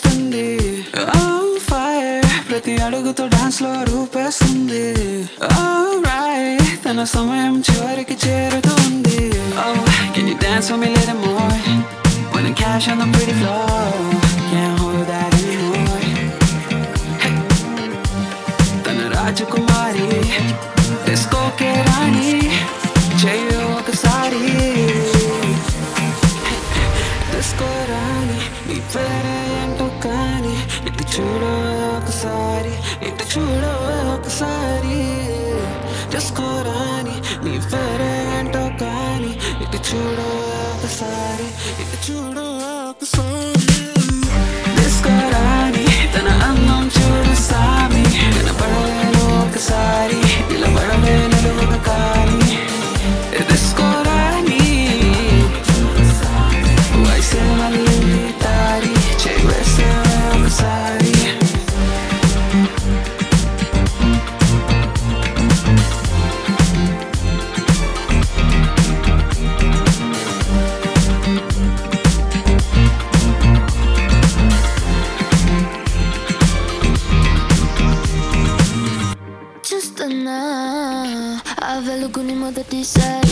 చేస్తుంది ఫైర్ ప్రతి అడుగుతో డాన్స్ లో రూపేస్తుంది Alright, తన సమయం చివరికి చేరుతుంది Oh, can you dance for me a little more? When I cash on the pretty floor Can't hold that anymore Hey. తన రాజకుమారి డిస్కోకే రాణి చెయ్యి ఒకసారి డిస్కో రాణి నీ పేరే ఏంటో కానీ ఇటు చూడు ఒకసారి ఇటు చూడు ఒకసారి డిస్కో రాణి నీ పేరే ఏంటో కానీ ఇటు చూడు ఒకసారి ఇటు చూడు ఒకసారి డిస్కో రాణి తన అందం చూడు సామి కనపడలేను ఒకసారి నిలబడలేను నిలువున కానీ డిస్కో రాణి వయసే మళ్ళీ దారి చేసే ఒకసారి చూస్తున్నా ఆ వెలుగుని మొదటిసారి